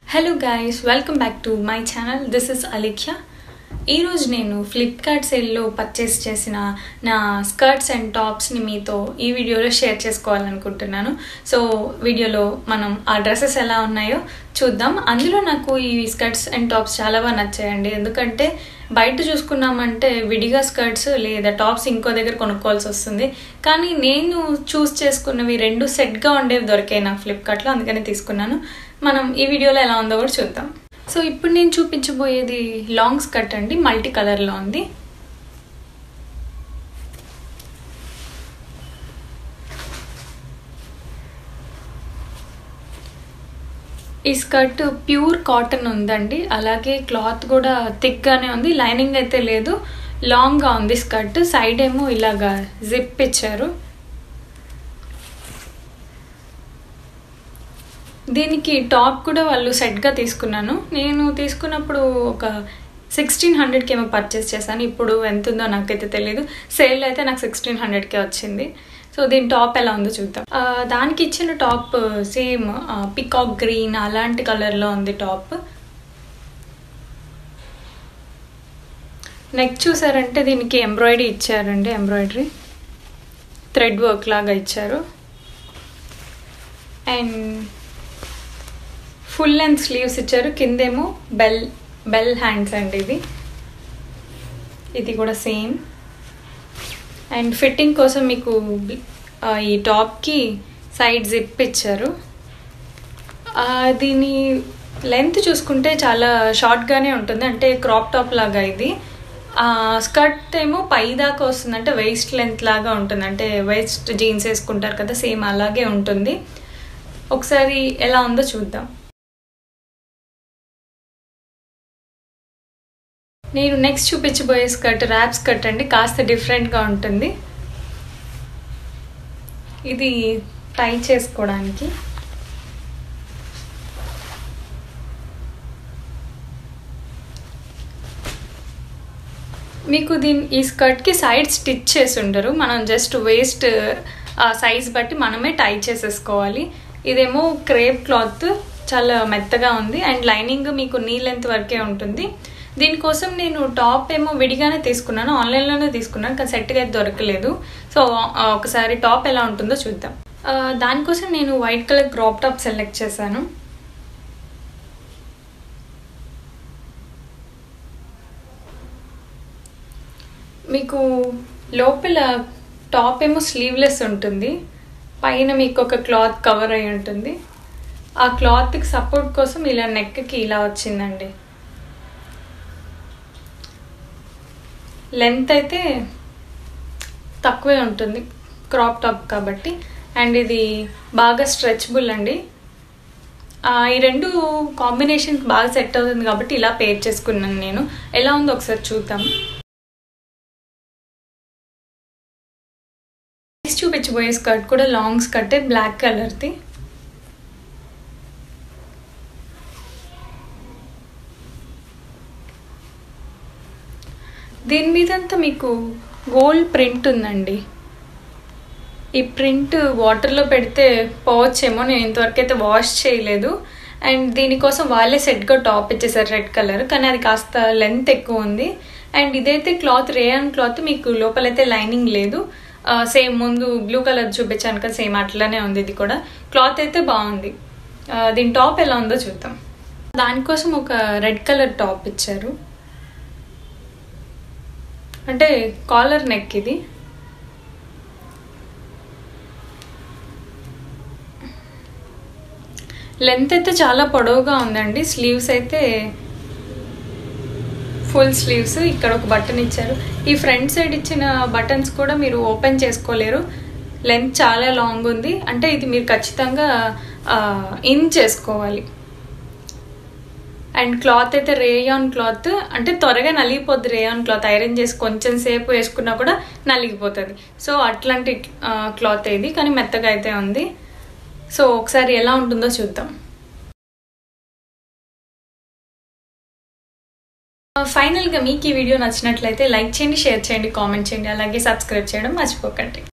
hello guys welcome back to my channel this is Alikhya ఈరోజు నేను Flipkart సేల్లో purchase చేసిన నా స్కర్ట్స్ అండ్ టాప్స్ని మీతో ఈ వీడియోలో షేర్ చేసుకోవాలనుకుంటున్నాను సో వీడియోలో మనం ఆ డ్రెస్సెస్ ఎలా ఉన్నాయో చూద్దాం అందులో నాకు ఈ స్కర్ట్స్ అండ్ టాప్స్ చాలా బాగా నచ్చాయండి ఎందుకంటే బయట చూసుకున్నామంటే విడిగా స్కర్ట్స్ లేదా టాప్స్ ఇంకో దగ్గర కొనుక్కోవాల్సి వస్తుంది కానీ నేను చూస్ చేసుకున్నవి రెండు సెట్గా ఉండేవి దొరికాయి నాకు ఫ్లిప్కార్ట్లో అందుకని తీసుకున్నాను మనం ఈ వీడియోలో ఎలా ఉందో కూడా చూద్దాం సో ఇప్పుడు నేను చూపించబోయేది లాంగ్ స్కర్ట్ అండి మల్టీ కలర్లో ఉంది ఈ స్కర్ట్ ప్యూర్ కాటన్ ఉందండి అలాగే క్లాత్ కూడా థిక్గానే ఉంది లైనింగ్ అయితే లేదు లాంగ్గా ఉంది స్కర్ట్ సైడ్ ఏమో ఇలాగా జిప్ ఇచ్చారు దీనికి టాప్ కూడా వాళ్ళు సెట్గా తీసుకున్నాను నేను తీసుకున్నప్పుడు ఒక సిక్స్టీన్ హండ్రెడ్కి ఏమో పర్చేస్ చేశాను ఇప్పుడు ఎంత ఉందో నాకైతే తెలియదు సేల్ అయితే నాకు సిక్స్టీన్ హండ్రెడ్కే వచ్చింది సో దీని టాప్ ఎలా ఉందో చూద్దాం దానికి ఇచ్చిన టాప్ సేమ్ పికాక్ గ్రీన్ అలాంటి కలర్లో ఉంది టాప్ నెక్ చూసారంటే దీనికి ఎంబ్రాయిడరీ ఇచ్చారండి ఎంబ్రాయిడరీ థ్రెడ్ వర్క్ లాగా ఇచ్చారు అండ్ ఫుల్ లెంత్ స్లీవ్స్ ఇచ్చారు కిందేమో బెల్ బెల్ హ్యాండ్స్ అండి ఇది ఇది కూడా సేమ్ అండ్ ఫిట్టింగ్ కోసం మీకు ఈ టాప్కి సైడ్ జిప్ ఇచ్చారు దీని లెంత్ చూసుకుంటే చాలా షార్ట్గానే ఉంటుంది అంటే క్రాప్ టాప్ లాగా ఇది స్కర్ట్ ఏమో పై దాకా వస్తుంది అంటే వెయిస్ట్ లెంత్ లాగా ఉంటుంది అంటే వెయిస్ట్ జీన్స్ వేసుకుంటారు కదా సేమ్ అలాగే ఉంటుంది ఒకసారి ఎలా ఉందో చూద్దాం నేను నెక్స్ట్ చూపించబోయే స్కర్ట్ ర్యాప్ స్కర్ట్ అండి కాస్త డిఫరెంట్గా ఉంటుంది ఇది టై చేసుకోవడానికి మీకు దీని ఈ స్కర్ట్కి సైడ్ స్టిచ్ చేసి ఉండరు మనం జస్ట్ వేస్ట్ ఆ సైజ్ బట్టి మనమే టై చేసేసుకోవాలి ఇదేమో క్రేప్ క్లాత్ చాలా మెత్తగా ఉంది అండ్ లైనింగ్ మీకు నీ లెంత్ వరకే ఉంటుంది దీనికోసం నేను టాప్ ఏమో విడిగానే తీసుకున్నాను ఆన్లైన్లోనే తీసుకున్నాను కానీ సెట్గా అయితే దొరకలేదు సో ఒకసారి టాప్ ఎలా ఉంటుందో చూద్దాం దానికోసం నేను white colour crop top select చేశాను మీకు లోపల టాప్ ఏమో స్లీవ్లెస్ ఉంటుంది పైన మీకు ఒక క్లాత్ కవర్ అయి ఉంటుంది ఆ క్లాత్కి సపోర్ట్ కోసం ఇలా నెక్కి ఇలా వచ్చిందండి లెంత్ అయితే తక్కువే ఉంటుంది క్రాప్ టాప్ కాబట్టి అండ్ ఇది బాగా స్ట్రెచబుల్ అండి ఈ రెండు కాంబినేషన్ బాగా సెట్ అవుతుంది కాబట్టి ఇలా పేర్ చేసుకున్నాను నేను ఎలా ఉందో ఒకసారి చూద్దాం నెక్స్ట్ చూపించబోయే స్కర్ట్ కూడా లాంగ్ స్కర్ట్ బ్లాక్ కలర్ది దీని మీదంతా మీకు గోల్డ్ ప్రింట్ ఉందండి ఈ ప్రింట్ వాటర్లో పెడితే పోవచ్చేమో నేను ఇంతవరకు అయితే వాష్ చేయలేదు అండ్ దీనికోసం వాళ్ళే సెట్గా టాప్ ఇచ్చేసారు రెడ్ కలర్ కానీ అది కాస్త లెంత్ ఎక్కువ ఉంది అండ్ ఇదైతే క్లాత్ రేయాన్ క్లాత్ మీకు లోపలైతే లైనింగ్ లేదు సేమ్ ముందు బ్లూ కలర్ చూపించాను కదా సేమ్ అట్లానే ఉంది ఇది కూడా క్లాత్ అయితే బాగుంది దీని టాప్ ఎలా ఉందో చూద్దాం దానికోసం ఒక రెడ్ కలర్ టాప్ ఇచ్చారు అంటే కాలర్ నెక్ ఇది లెంత్ అయితే చాలా పొడవుగా ఉందండి స్లీవ్స్ అయితే ఫుల్ స్లీవ్స్ ఇక్కడ ఒక బటన్ ఇచ్చారు ఈ ఫ్రంట్ సైడ్ ఇచ్చిన బటన్స్ కూడా మీరు ఓపెన్ చేసుకోలేరు లెంత్ చాలా లాంగ్ ఉంది అంటే ఇది మీరు ఖచ్చితంగా ఇన్ చేసుకోవాలి అండ్ క్లాత్ అయితే రేయాన్ క్లాత్ అంటే త్వరగా నలిగిపోద్ది రేయాన్ క్లాత్ ఐరన్ చేసి కొంచెం సేపు వేసుకున్నా కూడా నలిగిపోతుంది సో అట్లాంటి క్లాత్ ఇది కానీ మెత్తగా అయితే ఉంది సో ఒకసారి ఎలా ఉంటుందో చూద్దాం ఫైనల్గా మీకు ఈ వీడియో నచ్చినట్లయితే లైక్ చేయండి షేర్ చేయండి కామెంట్ చేయండి అలాగే సబ్స్క్రైబ్ చేయడం మర్చిపోకండి